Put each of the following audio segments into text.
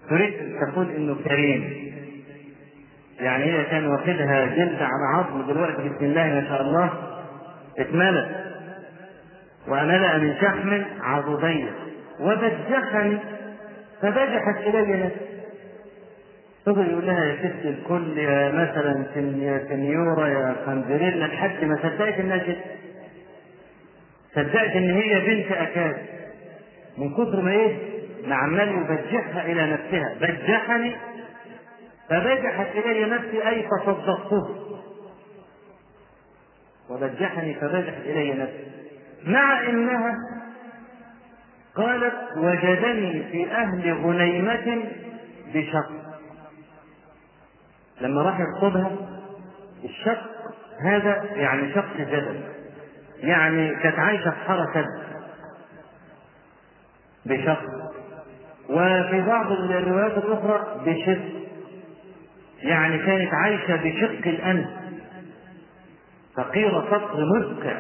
تريد تقول انه كريم يعني هي كان واخدها جلد على عظم دلوقتي بسم الله ما شاء الله اتملت وملأ من شحم عضدين وبجحني فبجحت الي نفسي فضل يقول لها يا ست الكل يا مثلا يا سنيوره يا خنزريلا لحد ما صدقت انها ست صدقت ان هي بنت اكاد من كثر ما ايه ما عمال يبجحها الى نفسها بجحني فبجحت الي نفسي اي فصدقته وبجحني فبجحت الي نفسي مع انها قالت وجدني في اهل غنيمه بشق لما راح يخطبها الشق هذا يعني شق جبل يعني كانت عايشه في حركه بشق وفي بعض الروايات الاخرى بشق يعني كانت عايشه بشق الانف فقير فقر مذكر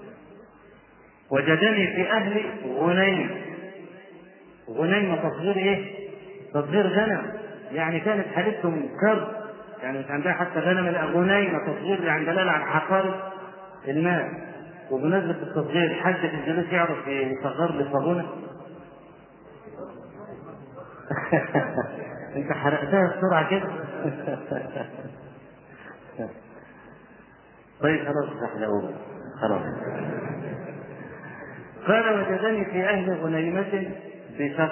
وجدني في اهل غنيم غنيم تصغير ايه؟ تصغير غنم يعني كانت حالتهم كرب يعني مش عندها حتى غنم لا غنيمة تصغير يعني دلالة على حقارة الماء وبمناسبة التصغير حد في الجلوس يعرف يصغر لي صابونة؟ انت حرقتها بسرعة كده طيب خلاص احلقوها خلاص قال وجدني في أهل غنيمة بشق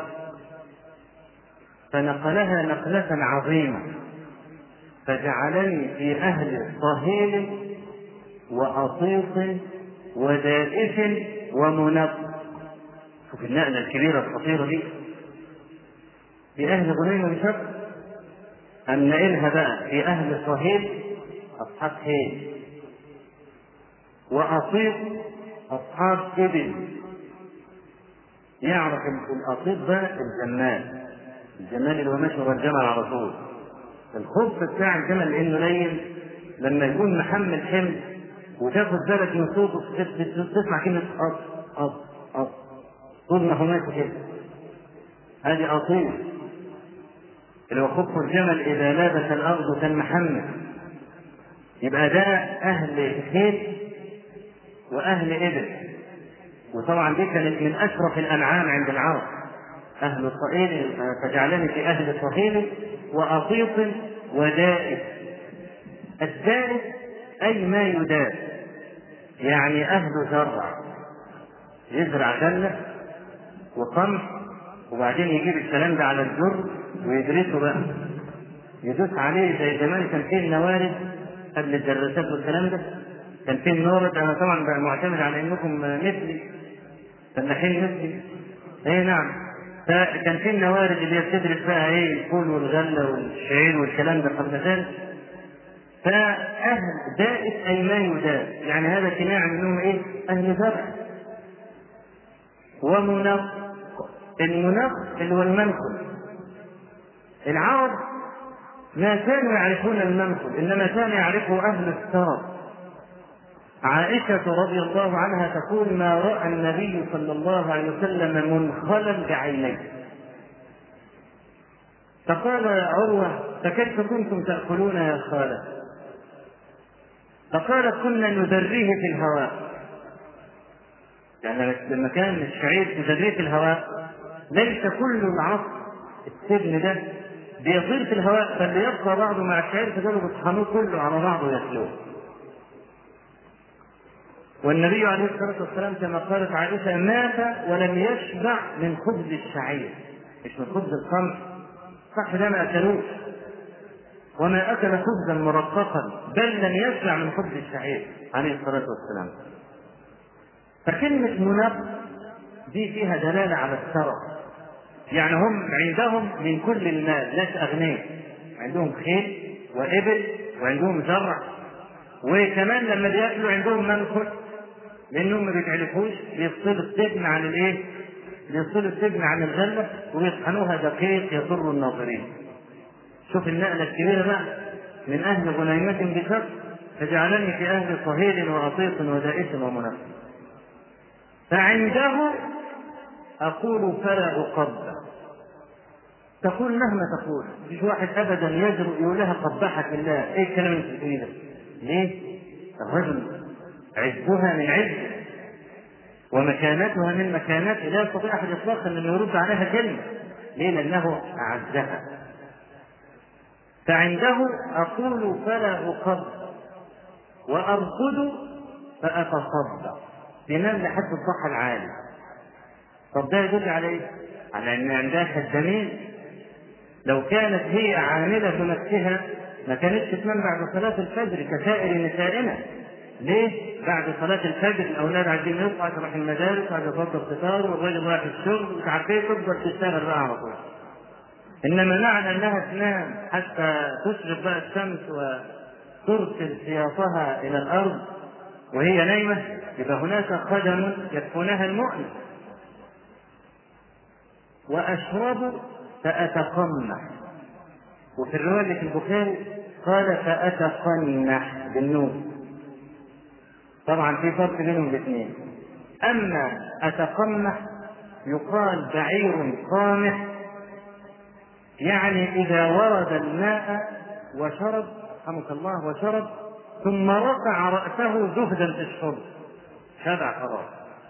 فنقلها نقلة عظيمة فجعلني في أهل صهيل وأطيط ودائس ومنق شوف النقلة الكبيرة الخطيرة دي في أهل غنيمة بشق أم نقلها بقى في أهل صهيل أصحاب هيل وأطيط أصحاب إبل يعرف الأطيب ده الجمال الجمال اللي هو ماشي هو الجمل على طول الخبز بتاع الجمل لأنه لين لما يكون محمل حمل وتاخد بالك من صوته تسمع كلمة أط أط أط طول ما هو ماشي كده هذه أطيب اللي هو خبز الجمل إذا لابس الأرض كالمحمل يبقى ده أهل خيل وأهل إبل وطبعا دي كانت من أشرف الأنعام عند العرب أهل الصهيل فجعلني في أهل الصهيل وأطيط ودائس الدائس أي ما يداس يعني أهل زرع يزرع غلة وقمح وبعدين يجيب الكلام ده على الجر ويدرسه بقى يدوس عليه زي زمان كان فيه النوارد قبل الدراسات والكلام ده كان فيه النورد انا طبعا بقى معتمد على انكم مثلي فلاحين مثلي اي نعم فكان في النوارد اللي هي بتدرس بقى ايه الفول والغله والشعير والكلام ده قبل ذلك فأهل دائس أي ما يداس يعني هذا كناية منهم إيه؟ أهل زرع ومنق المنق اللي هو المنخل العرب ما كانوا يعرفون المنخل إنما كان يعرفه أهل الثرى عائشة رضي الله عنها تقول ما رأى النبي صلى الله عليه وسلم منخلا بعينيه فقال عروة فكيف كنتم تأكلون يا خالة فقالت كنا ندريه في الهواء يعني لما كان الشعير تدريه في الهواء ليس كل العصر السجن ده بيطير في الهواء بل يبقى بعضه مع الشعير فقالوا بيطحنوه كله على بعضه ياكلوه والنبي عليه الصلاة والسلام كما قالت عائشة مات ولم يشبع من خبز الشعير مش من خبز القمح صح ده ما أكلوش وما أكل خبزا مرققا بل لم يشبع من خبز الشعير عليه الصلاة والسلام فكلمة منق دي فيها دلالة على الثرى يعني هم عندهم من كل المال ناس أغنياء عندهم خيل وإبل وعندهم زرع وكمان لما بياكلوا عندهم منخل لانهم ما بيتعرفوش بيفصلوا السجن عن الايه؟ بيفصلوا السجن عن الغله ويطحنوها دقيق يضر الناظرين. شوف النقله الكبيره بقى من اهل غنيمه بشر فجعلني في اهل صهيل وعطيط ودائس ومنافق. فعنده اقول فلا اقبل تقول مهما تقول مفيش واحد ابدا يجرؤ يقول لها قبحك الله ايه الكلام اللي بتقوليه ده؟ ليه؟ الرجل عزها من عزه ومكانتها من مكانته لا يستطيع احد اطلاقا ان يرد عليها كلمه ليه؟ لانه اعزها فعنده اقول فلا اقبل وارقد فاتصدق ينام لحد الضحى العالي طب ده يدل على ايه؟ على ان عندها خدامين لو كانت هي عاملة نفسها ما كانتش تنام بعد صلاة الفجر كسائر نسائنا ليه؟ بعد صلاة الفجر الأولاد عايزين يصحوا تروح المدارس بعد فضل الفطار والراجل رايح الشغل مش عارف ايه تفضل تشتغل بقى على طول. إنما معنى أنها تنام حتى تشرق بقى الشمس وترسل سياطها إلى الأرض وهي نايمة يبقى هناك خدم يكفونها المؤمن. وأشرب فأتقمح وفي الرواية في البخاري قال فأتقنح بالنون طبعا في فرق بينهم الاثنين أما أتقمح يقال بعير قامح يعني إذا ورد الماء وشرب رحمك الله وشرب ثم رفع رأسه زهدا في الشرب شبع خلاص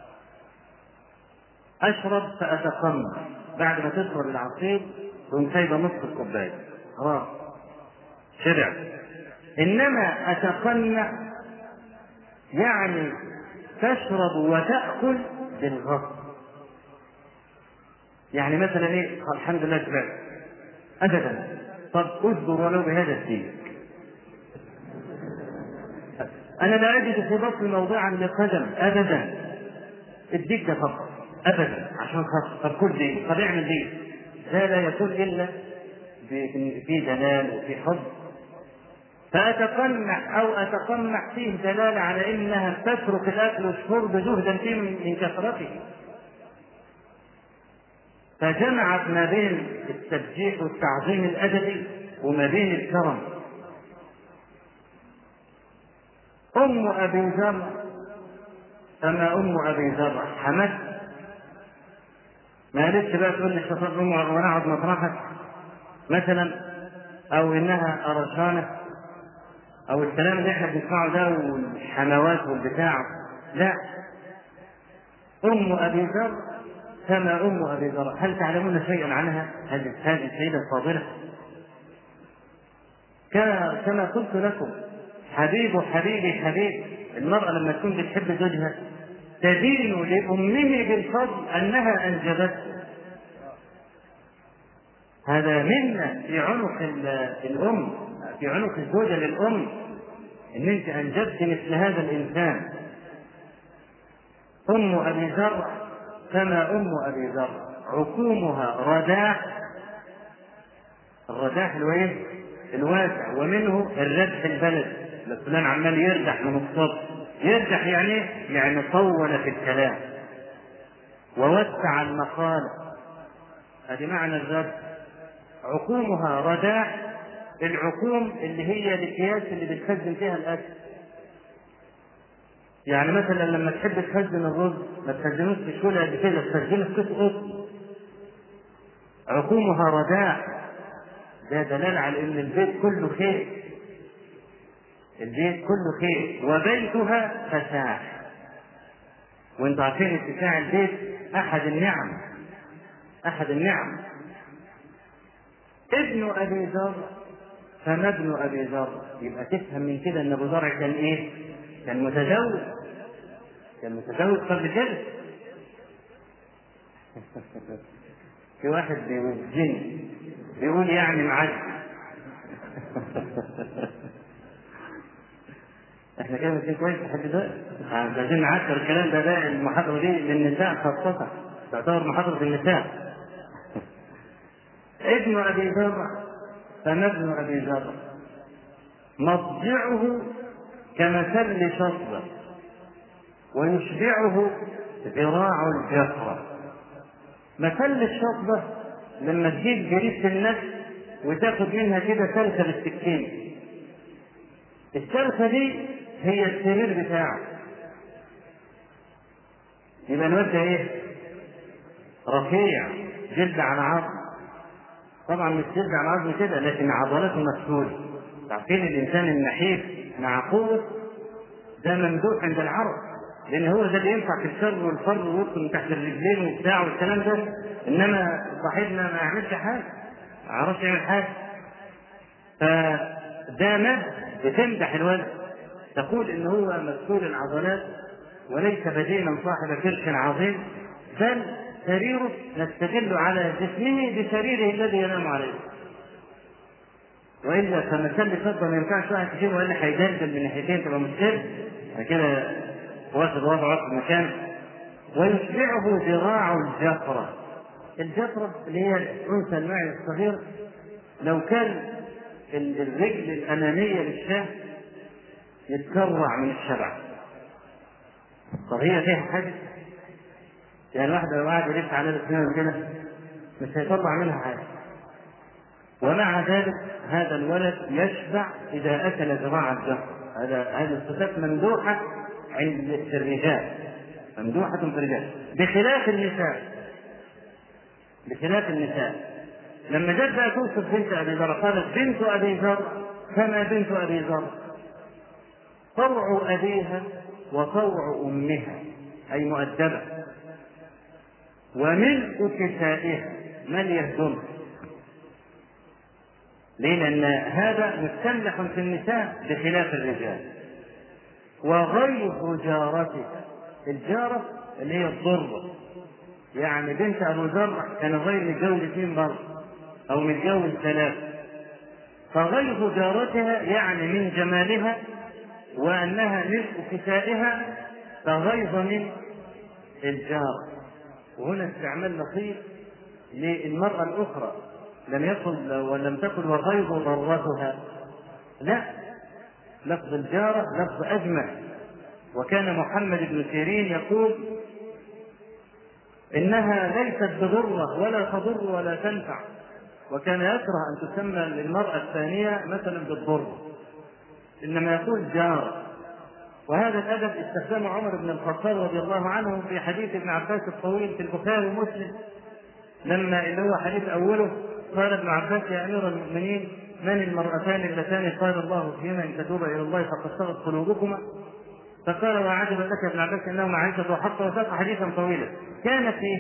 أشرب فأتقمح بعد ما تشرب العصير تقوم سايبه نصف الكوبايه خلاص شرع انما اتقنع يعني تشرب وتاكل بالغصب يعني مثلا ايه الحمد لله شبعت ابدا طب اصبر ولو بهذا الدين انا لا اجد في بطني موضعا لقدم ابدا الديك ده فقط ابدا عشان خاطر طب كل دي طب اعمل دي ده لا يكون الا في جلال وفي حب فأتقنح أو أتقنح فيه دلالة على إنها تترك الأكل والشرب زهدا فيه من كثرته فجمعت ما بين التبجيح والتعظيم الأدبي وما بين الكرم أم أبي ذر أما أم أبي ذر حمد ما قالتش بقى تقول لي اشتفاق أمي وأنا أقعد مطرحك مثلا أو إنها قرشانة أو الكلام اللي إحنا بنسمعه ده والحموات والبتاع لا أم أبي ذر كما أم أبي ذر هل تعلمون شيئا عنها هذه هذه السيدة الفاضلة كما قلت لكم حبيب حبيبي حبيب المرأة لما تكون بتحب زوجها تدين لأمه بالفضل أنها أنجبته هذا منا في عنق الأم في عنق الزوجة للأم إن أنت أنجبت مثل هذا الإنسان أم أبي ذر كما أم أبي ذر عقومها رداح الرداح الوين الواسع ومنه الردح البلد فلان عمال يردح من الصبح يردح يعني ايه؟ يعني طول في الكلام ووسع المقال هذه معنى الرد عقومها رداح العقوم اللي هي الاكياس اللي بتخزن فيها الاكل يعني مثلا لما تحب تخزن الرز ما تخزنوش في شوله قد كده تخزنه في كيس قطن عقومها رداع ده دلالة على ان البيت كله خير البيت كله خير وبيتها فساح وانتوا عارفين اتساع البيت احد النعم احد النعم ابن ابي ذر فما ابن ابي ذر يبقى تفهم من كده ان ابو ذر كان ايه كان متزوج كان متزوج قبل كده في واحد بيوجهني بيقول يعني معاك احنا كده ماشيين كويس لحد دلوقتي عايزين نعكر الكلام ده ده المحاضره دي للنساء خاصه تعتبر محاضره النساء ابن ابي ذر فما ابن ابي ذر مضجعه كمثل شطبه ويشبعه ذراع الجفره مثل الشطبه لما تجيب جريده النفس وتاخد منها كده سلخه بالسكين السلخه دي هي السرير بتاعه يبقى الواد ده ايه؟ رفيع جلد على عظم طبعا مش تشد على العظم كده لكن عضلاته مكسوره عارفين الانسان النحيف مع قوه ده ممدوح عند العرب لان هو ده اللي ينفع في الشر والفر ويدخل من تحت الرجلين وبتاع والكلام ده انما صاحبنا ما يعملش حاجه ما يعرفش يعمل حاجه فده مد بتمدح الولد تقول ان هو مسؤول العضلات وليس بدينا صاحب كرش عظيم بل سريره نستدل على جسمه بسريره الذي ينام عليه والا فمثل الفضه ما ينفعش واحد تجيبه والا هيدلدل من ناحيتين تبقى مشكله كده واخد وضعه في مكان ويشبعه ذراع الجفره الجفره اللي هي الانثى المعي الصغير لو كان الرجل الاماميه للشاه يتكرع من الشبع طب هي فيها حاجه يعني الواحد لو قاعد يلف على الاسنان كده مش هيطلع منها حاجه ومع ذلك هذا الولد يشبع اذا اكل ذراع الجهر هذا هذه الصفات ممدوحه عند الرجال ممدوحه في الرجال بخلاف النساء بخلاف النساء لما جت بقى توصف بنت ابي ذر قالت بنت ابي ذر كما بنت ابي ذر طوع ابيها وطوع امها اي مؤدبه وملء كسائها من يهدمها ليه؟ لأن هذا مستملح في النساء بخلاف الرجال. وغيظ جارتها الجارة اللي هي الضرة يعني بنت أبو ذر كان غير متجوز اثنين مرة أو متجوز ثلاثة فغيظ جارتها يعني من جمالها وأنها ملء كسائها فغيظ من الجارة وهنا استعمال لطيف للمرأة الأخرى لم يقل ولم تقل وغيظ ضرتها لا لفظ الجارة لفظ أجمل وكان محمد بن سيرين يقول إنها ليست بضرة ولا تضر ولا تنفع وكان يكره أن تسمى للمرأة الثانية مثلا بالضر إنما يقول جارة وهذا الأدب استخدمه عمر بن الخطاب رضي الله عنه في حديث ابن عباس الطويل في البخاري ومسلم لما اللي هو حديث أوله قال ابن عباس يا امير المؤمنين من المرأتان اللتان قال الله فيهما ان تتوبا الى الله فقد صغت قلوبكما فقال وعجبا لك ابن عباس انهما عائشه وحفصه وساق حديثا طويلا كان فيه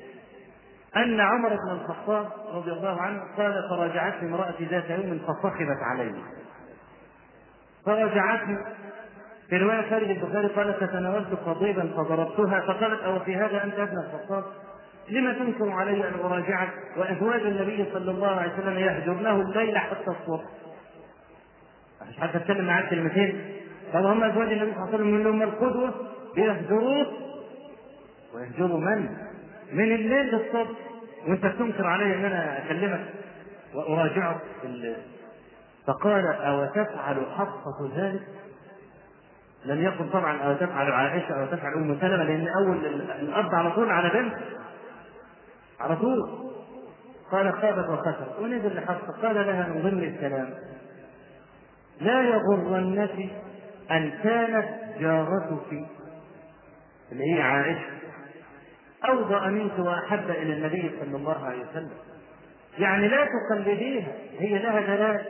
ان عمر بن الخطاب رضي الله عنه قال فراجعتني امراتي ذات يوم فصخبت علي فراجعتني في روايه خارج البخاري قالت فتناولت قضيبا فضربتها فقالت او في هذا انت ابن الخطاب لما تنكر علي ان اراجعك وازواج النبي صلى الله عليه وسلم يهجرنه الليل حتى الصبح مش عارف اتكلم معاك كلمتين طب هم ازواج النبي صلى الله عليه وسلم من لهم القدوه بيهجروه ويهجروا من؟ من الليل للصبح وانت تنكر علي ان انا اكلمك واراجعك فقال او تفعل حفصه ذلك؟ لم يقل طبعا او تفعل عائشه او تفعل ام سلمه لان اول الاب على طول على بنت على طول قال خابت وخسرت ونزل لحفصة قال لها من ضمن الكلام لا يغرنك أن كانت جارتك اللي هي عائشة أوضأ منك وأحب إلى النبي صلى الله عليه وسلم يعني لا تقلديها هي لها دلال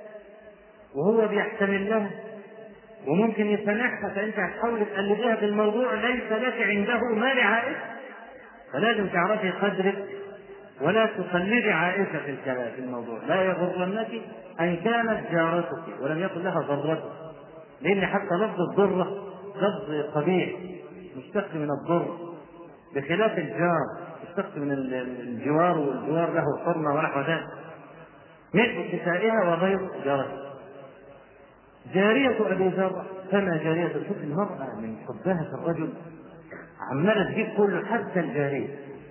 وهو بيحتمل لها وممكن يسامحها فانت هتحاول تقلديها في الموضوع ليس لك عنده ما لعائشه فلازم تعرفي قدرك ولا تقلدي عائشة في الكلام في الموضوع لا يغرنك أن كانت جارتك ولم يقل لها ضرتك لأن حتى لفظ الضرة لفظ قبيح مشتق من الضر بخلاف الجار مشتق من الجوار والجوار له حرمة ونحو ذلك مثل كسائها وغير جارتها جارية أبي ذر كما جارية شوف المرأة من حبها في الرجل عمالة تجيب كله حتى الجارية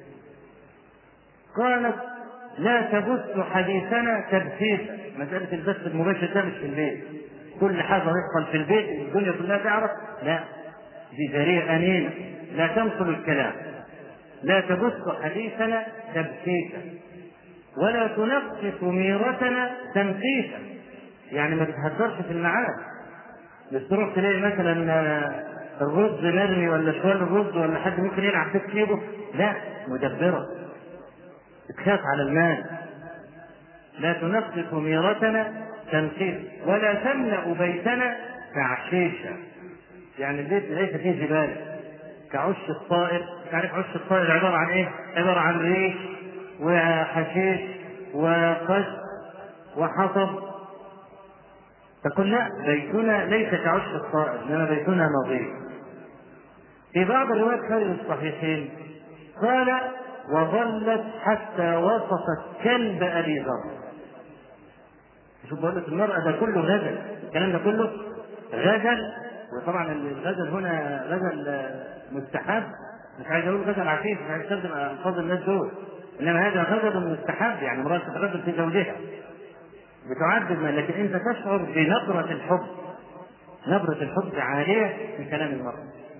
قالت لا تبث حديثنا تبثيثا مسألة البث المباشر ده مش في البيت كل حاجة يحصل في البيت الدنيا كلها تعرف لا دي جارية أمينة لا تنقل الكلام لا تبث حديثنا تبثيثا ولا تنقص ميرتنا تنقيسا يعني ما تتهدرش في المعاد مش تروح تلاقي مثلا الرز مرمي ولا شوال الرز ولا حد ممكن يلعب في ايده لا مدبره تخاف على المال لا تنقص ميرتنا تنقيص ولا تملأ بيتنا تعشيشا يعني البيت ليس فيه جبال كعش الطائر تعرف عش الطائر عبارة عن ايه؟ عبارة عن ريش وحشيش وقش وحطب تقول لا بيتنا ليس كعش الطائر انما بيتنا نظيف في بعض الروايات خارج الصحيحين قال وظلت حتى وصفت كلب ابي ذر شوف بقول لك المرأة ده كله غزل الكلام ده كله غزل وطبعا الغزل هنا غزل مستحب مش عايز اقول غزل عفيف مش عايز استخدم الفاظ الناس دول انما هذا غزل مستحب يعني امرأة تتغزل في زوجها بتعدد ما لكن انت تشعر بنبرة الحب نبرة الحب عالية في كلام المرأة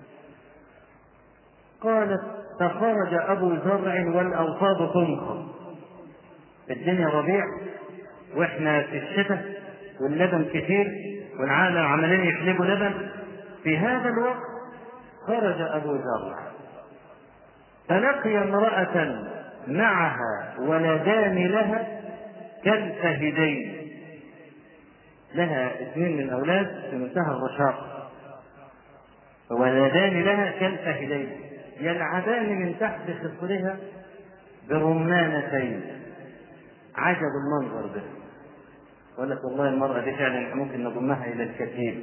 قالت فخرج ابو زرع والاوصاب تنقض الدنيا ربيع واحنا في الشتاء واللبن كثير والعالم عمالين يحلبوا لبن في هذا الوقت خرج ابو زرع فلقي امرأة معها ولدان لها كالفهدين لها اثنين من الاولاد في منتهى الرشاقه ولدان لها كالفهدين يلعبان من تحت خصرها برمانتين عجب المنظر ده يقول لك والله المرأة دي فعلا ممكن نضمها إلى الكثير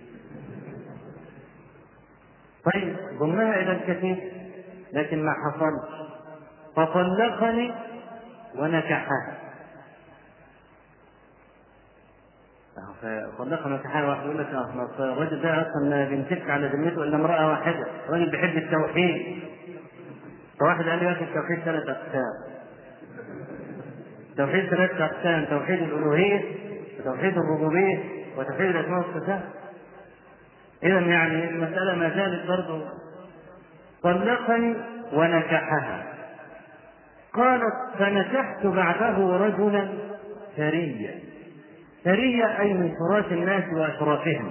طيب ضمها إلى الكثير لكن ما حصلش فطلقني ونكحها فطلقها ونكحها واحد يقول لك الراجل ده اصلا ما بيمسكش على ذمته الا امراه واحده، الراجل بيحب التوحيد. فواحد قال لي يا اخي التوحيد ثلاث اقسام. توحيد ثلاث اقسام، توحيد الالوهيه وتوحيد الربوبيه وتوحيد الاسماء والصفات. اذا يعني المساله ما زالت برضه طلقني ونكحها. قالت فنكحت بعده رجلا ثريا ثريا أي من تراث الناس وأشرافهم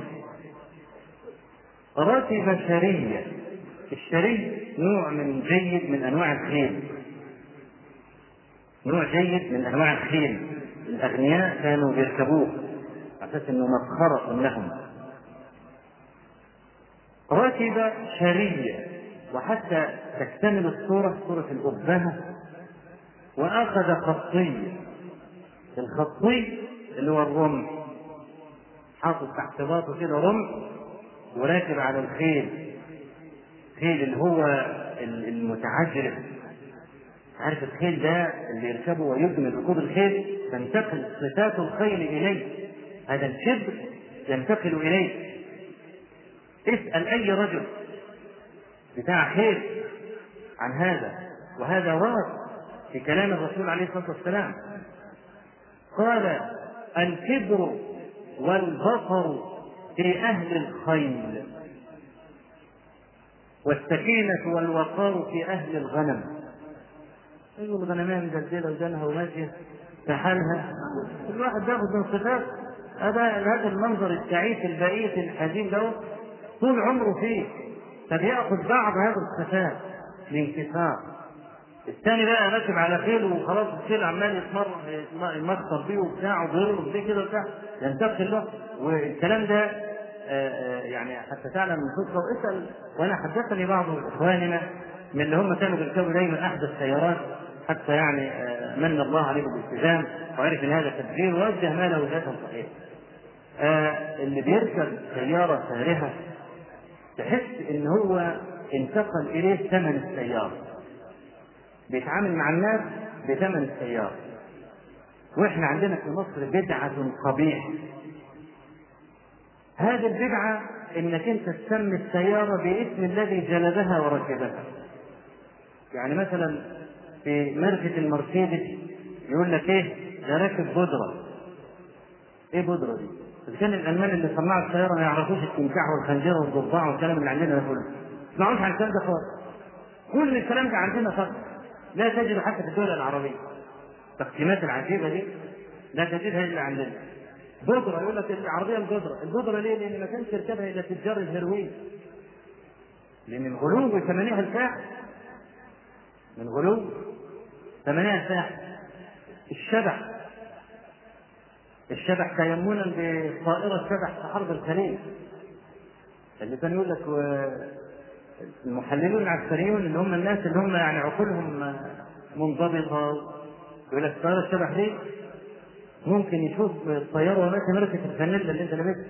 رتب شرية الشري نوع من جيد من أنواع الخيل نوع جيد من أنواع الخيل الأغنياء كانوا بيركبوه على أساس أنه مسخرة لهم ركب شرية وحتى تكتمل الصورة صورة الأبهة وأخذ خطية الخطي اللي هو الرمح حاطط تحت باطه كده رمح وراكب على الخيل خيل اللي هو المتعجرف عارف الخيل ده اللي يركبه ويجمل ركوب الخيل تنتقل صفات الخيل اليه هذا الشبر ينتقل اليه اسال اي رجل بتاع خيل عن هذا وهذا ورد في كلام الرسول عليه الصلاه والسلام قال الكبر والبصر في أهل الخيل والسكينة والوقار في أهل الغنم يقول الغنمان مدلدلة ودانها وماشية في حالها كل واحد بياخد من صفات هذا هذا المنظر التعيس البئيس الحزين ده طول عمره فيه فبياخذ بعض هذه الصفات لانكسار الثاني بقى راكب على خيل وخلاص الخيل عمال يتمر يمخطر بيه وبتاع وبيرقص بيه كده وبتاع ينتقل له والكلام ده يعني حتى تعلم الفكره واسال وانا حدثني بعض اخواننا من اللي هم كانوا بيركبوا دايما احدى السيارات حتى يعني من الله عليه بالالتزام وعرف ان هذا تدبير ووجه ماله وجهه صحيح. اللي بيركب سياره فارهه تحس ان هو انتقل اليه ثمن السياره. بيتعامل مع الناس بثمن السيارة واحنا عندنا في مصر بدعة قبيحة هذه البدعة انك انت تسمي السيارة باسم الذي جلبها وركبها يعني مثلا في ماركة المرسيدس يقول لك ايه ده راكب بودرة ايه بودرة دي؟ إذا كان الألمان اللي صنعوا السيارة ما يعرفوش التمساح والخنجرة والضفدع والكلام اللي عندنا ده كله. ما يسمعوش عن الكلام ده خالص. كل الكلام ده عندنا فقط. لا تجد حتى في الدول العربية التقسيمات العجيبة دي لا تجدها إلا عندنا بودرة يقول لك العربية البودرة البودرة ليه؟ لأن ما كانش يركبها إلا تجار الهيروين لأن الغلو ثمنها الفاحش من غلو ثمنها الفاحش الشبح الشبح تيمنا بطائرة شبح في حرب الخليج اللي كان يقول لك المحللون العسكريون اللي هم الناس اللي هم يعني عقولهم منضبطة يقول لك طائرة الشبح دي ممكن يشوف الطيارة وماشية ملكة الفانيلا اللي انت لابسها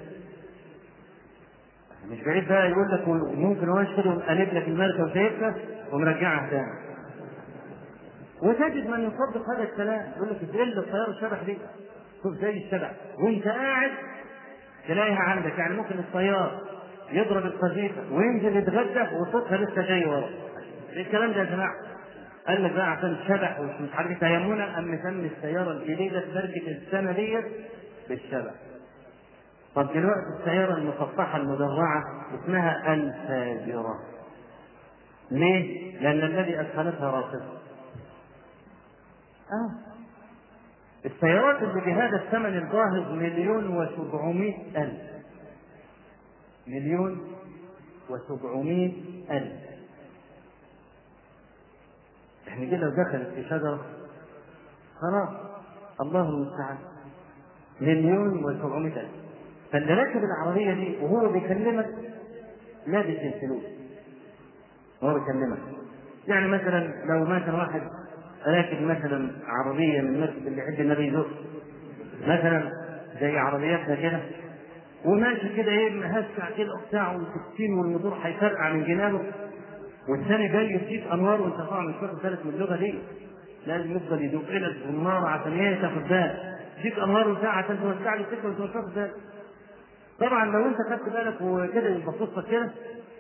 مش بعيد بقى يقول لك ممكن هو يشتري قلب لك الماركه وسايبها ومرجعها تاني وتجد من يصدق هذا الكلام يقول لك ادل الطياره الشبح دي شوف زي الشبح وانت قاعد تلاقيها عندك يعني ممكن الطيار يضرب القذيفه وينزل يتغدى وصوتها لسه جاي ورا ايه الكلام ده يا جماعه؟ قال لك بقى عشان شبح ومش عارف تيمنا ام مسمي السياره الجديده بركه السنه ديت بالشبح طب دلوقتي السيارة المسطحة المدرعة اسمها الفاجرة. ليه؟ لأن الذي أدخلتها راقصة. آه. السيارات اللي بهذا الثمن الباهظ مليون وسبعمائة ألف. مليون وسبعمائة ألف. احنا كده لو دخلت في شجرة خلاص الله المستعان. مليون وسبعمائة ألف. فاللي راكب العربية دي وهو بيكلمك لابس الفلوس وهو بيكلمك يعني مثلا لو مثلا واحد راكب مثلا عربية من المسجد اللي عند النبي يزور مثلا زي عربياتنا كده وماشي كده ايه مهسع كده وبتاع وستين والموتور هيفرقع من جنابه والثاني جاي يديك انوار وانت طبعا مش واخد بالك من اللغه دي لازم يفضل يدق لك بالنار عشان ايه تاخد بالك يديك انوار وبتاع عشان توسع لي السكه وانت مش واخد بالك طبعا لو انت خدت بالك وكده يبص لك كده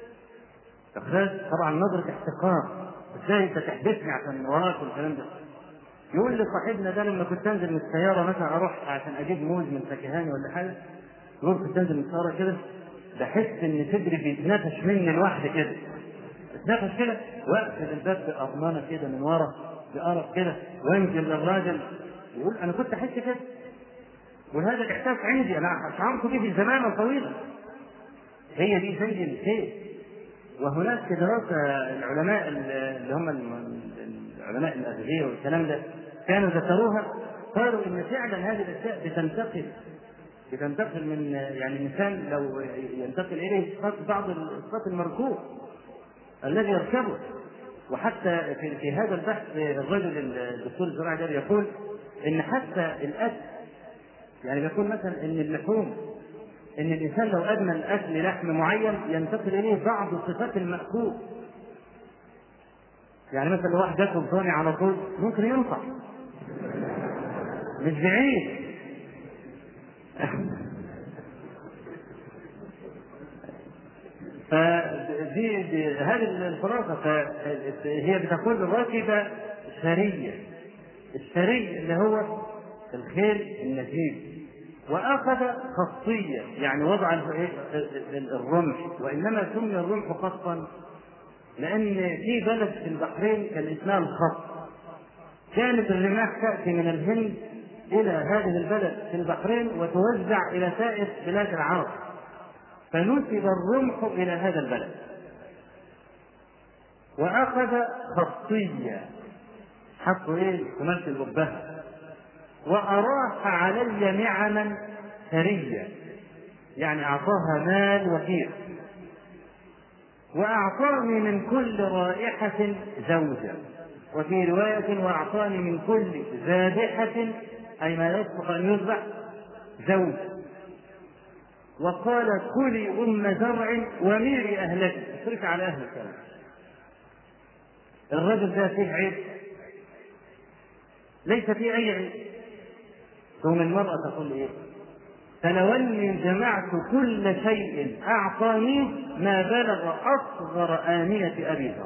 طبعا نظرة احتقار ازاي انت تحبسني عشان وراك والكلام ده يقول لي صاحبنا ده لما كنت انزل من السيارة مثلا اروح عشان اجيب موز من فكهاني ولا حاجة يقول كنت انزل من السيارة كده بحس ان صدري بيتنفش مني لوحدي كده اتنفش كده واقفل الباب بأضمانة كده من ورا بقرف كده وانزل للراجل يقول انا كنت احس كده وهذا الاحساس عندي انا شعرت به زمانا طويلا هي دي زي الشيء وهناك دراسة العلماء اللي هم العلماء الأغذية والكلام ده كانوا ذكروها قالوا إن فعلا هذه الأشياء بتنتقل بتنتقل من يعني الإنسان لو ينتقل إليه صفات بعض الصفات المركوب الذي يركبه وحتى في, في هذا البحث الرجل الدكتور الزراعي ده يقول إن حتى الأكل يعني بيقول مثلا ان اللحوم ان الانسان لو ادمن اكل لحم معين ينتقل اليه بعض صفات الماكول يعني مثلا لو واحد ياكل ضاني على طول ممكن ينصح مش بعيد فدي دي هذه الخلاصة هي بتقول الراكبة ثرية الثري اللي هو الخيل النسيج واخذ خصيه يعني وضع الرمح وانما سمي الرمح خصا لان في بلد في البحرين كان اسمها الخص كانت الرماح تاتي من الهند الى هذه البلد في البحرين وتوزع الى سائر بلاد العرب فنسب الرمح الى هذا البلد واخذ خصيه حطوا ايه قماش الابهه وأراح علي نعما ثريا يعني أعطاها مال وكيل وأعطاني من كل رائحة زوجا وفي رواية وأعطاني من كل ذابحة أي ما يصلح أن يذبح زوج وقال كلي أم زرع وميري أهلك اشرك على أهل الكلام الرجل ده فيه عيب ليس فيه أي عيب ثم المرأة تقول إيه؟ فلو أني جمعت كل شيء أعطانيه ما بلغ أصغر آنية أبي ذر.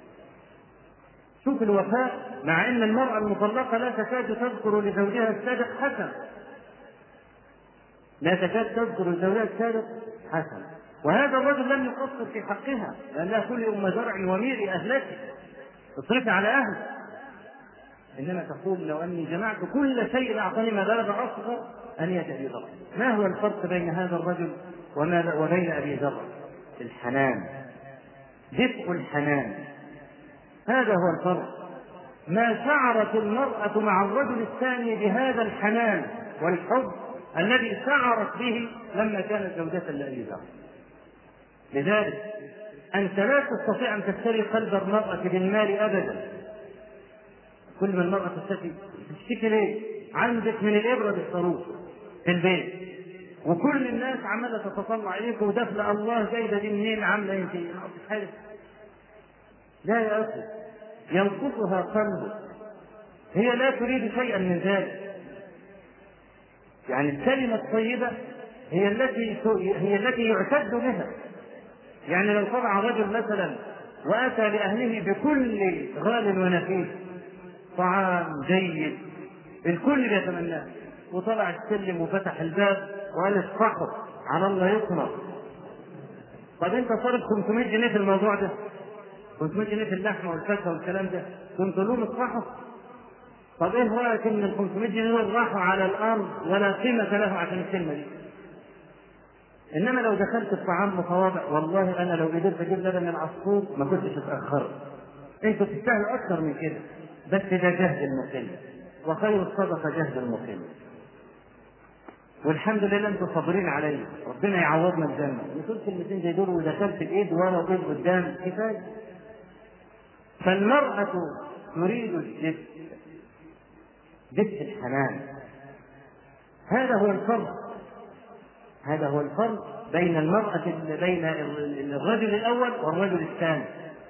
شوف الوفاء مع أن المرأة المطلقة لا تكاد تذكر لزوجها السابق حسن. لا تكاد تذكر لزوجها السابق حسن. وهذا الرجل لم يقصر في حقها لأنها كل أم زرع وميري أهلتي اصرفي على أهلك انما تقول لو اني جمعت كل شيء اعطاني ما بلغ اصغر ان ابي ذر ما هو الفرق بين هذا الرجل وما وبين ابي ذر الحنان دفء الحنان هذا هو الفرق ما شعرت المرأة مع الرجل الثاني بهذا الحنان والحب الذي شعرت به لما كانت زوجة لأبي ذر لذلك أنت لا تستطيع أن تشتري قلب المرأة بالمال أبدا كل ما المرأة تشتكي تشتكي ليه؟ عندك من الإبرة بالصاروخ في البيت وكل الناس عمالة تتطلع إليك ودفل الله جايبة دي منين عاملة أنت ناقصك حاجة لا يا أخي ينقصها قلبك هي لا تريد شيئا من ذلك يعني الكلمة الطيبة هي التي هي التي يعتد بها يعني لو طلع رجل مثلا واتى لاهله بكل غال ونفيس طعام جيد الكل بيتمناه وطلع السلم وفتح الباب وقال اصفحوا على الله يطمر طب انت صارف 500 جنيه في الموضوع ده 500 جنيه في اللحمه والفاكهه والكلام ده كنت له اصفحوا طب ايه رايك ان ال 500 جنيه دول راحوا على الارض ولا قيمه له عشان الكلمه دي انما لو دخلت الطعام متواضع والله انا لو قدرت اجيب لبن العصفور ما كنتش اتاخرت انتوا تستاهلوا اكثر من كده بس ده جهد المقل وخير الصدقه جهد المقل والحمد لله انتم صابرين عليا ربنا يعوضنا الجنه وصلت كلمتين زي دول ودخلت الايد ورا وايد قدام كفايه فالمرأة تريد الجد جد الحنان هذا هو الفرق هذا هو الفرق بين المرأة بين الرجل الأول والرجل الثاني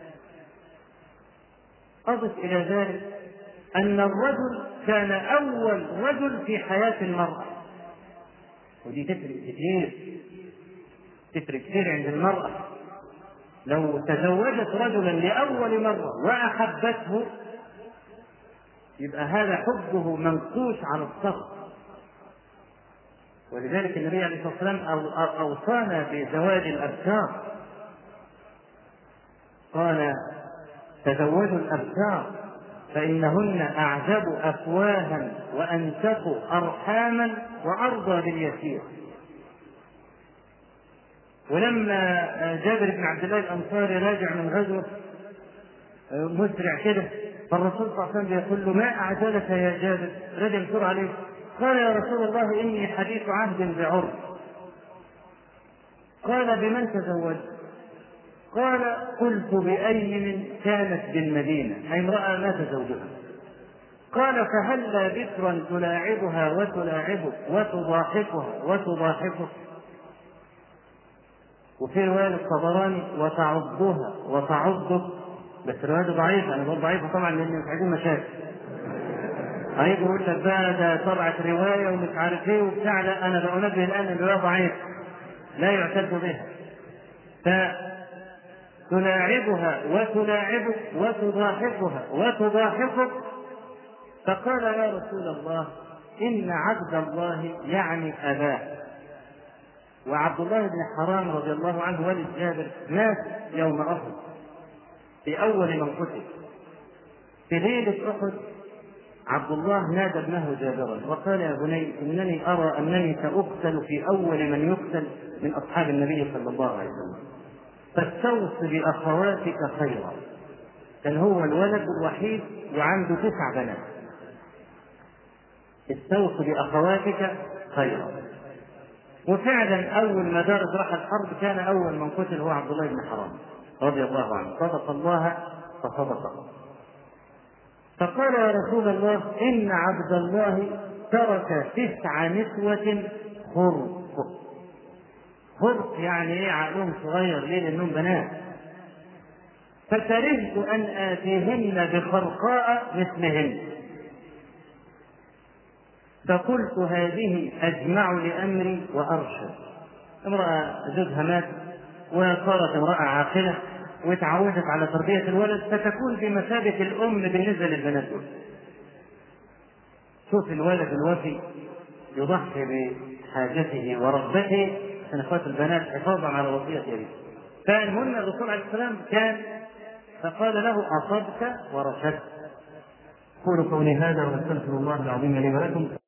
أضف إلى ذلك أن الرجل كان أول رجل في حياة المرأة ودي تفرق كثير تفرق كثير عند المرأة لو تزوجت رجلا لأول مرة وأحبته يبقى هذا حبه منقوش على الصبر ولذلك النبي عليه الصلاه والسلام اوصانا بزواج الابكار قال تزوجوا الابكار فانهن اعجب افواها وانسق ارحاما وارضى باليسير ولما جابر بن عبد الله الانصاري راجع من غزوه مسرع كده فالرسول صلى الله عليه وسلم يقول له ما اعجلك يا جابر رجع بسرعه عليه قال يا رسول الله إني حديث عهد بعرف قال بمن تزوجت قال قلت بأيم كانت بالمدينة أي امرأة مات زوجها قال فهلا بكرا تلاعبها وتلاعبك وتضاحكها وتضاحكك وفي رواية الطبراني وتعضها وتعضك بس رواية ضعيفة أنا بقول ضعيفة طبعا لأن مش عايزين مشاكل هيجي يقول لك بقى ده طبعت روايه ومش عارف ايه وبتاع لا انا بنبه الان الروايه ضعيفه لا يعتد بها فتلاعبها وتلاعبك وتضاحكها وتضاحكك فقال يا رسول الله ان عبد الله يعني اباه وعبد الله بن حرام رضي الله عنه والد جابر مات يوم احد في اول من قتل في ليله احد عبد الله نادى ابنه جابرا وقال يا بني انني ارى انني ساقتل في اول من يقتل من اصحاب النبي صلى الله عليه وسلم فاستوص باخواتك خيرا كان هو الولد الوحيد وعنده تسع بنات استوص باخواتك خيرا وفعلا اول ما دارت راح الحرب كان اول من قتل هو عبد الله بن حرام رضي الله عنه صدق الله فصدقه فقال يا رسول الله إن عبد الله ترك تسع نسوة خرق خرق يعني ايه عقلهم صغير ليه لانهم بنات فكرهت ان اتيهن بخرقاء مثلهن فقلت هذه اجمع لامري وارشد امراه زوجها مات وصارت امراه عاقله وتعودت على تربية الولد فتكون بمثابة الأم بالنسبة للبنات دول. شوف الولد الوفي يضحي بحاجته ورغبته عشان اخوات البنات حفاظا على وصية أبيه. فالمهم الرسول عليه السلام كان فقال له أصبت ورشدت. قولوا قولي هذا واستغفر الله العظيم لي ولكم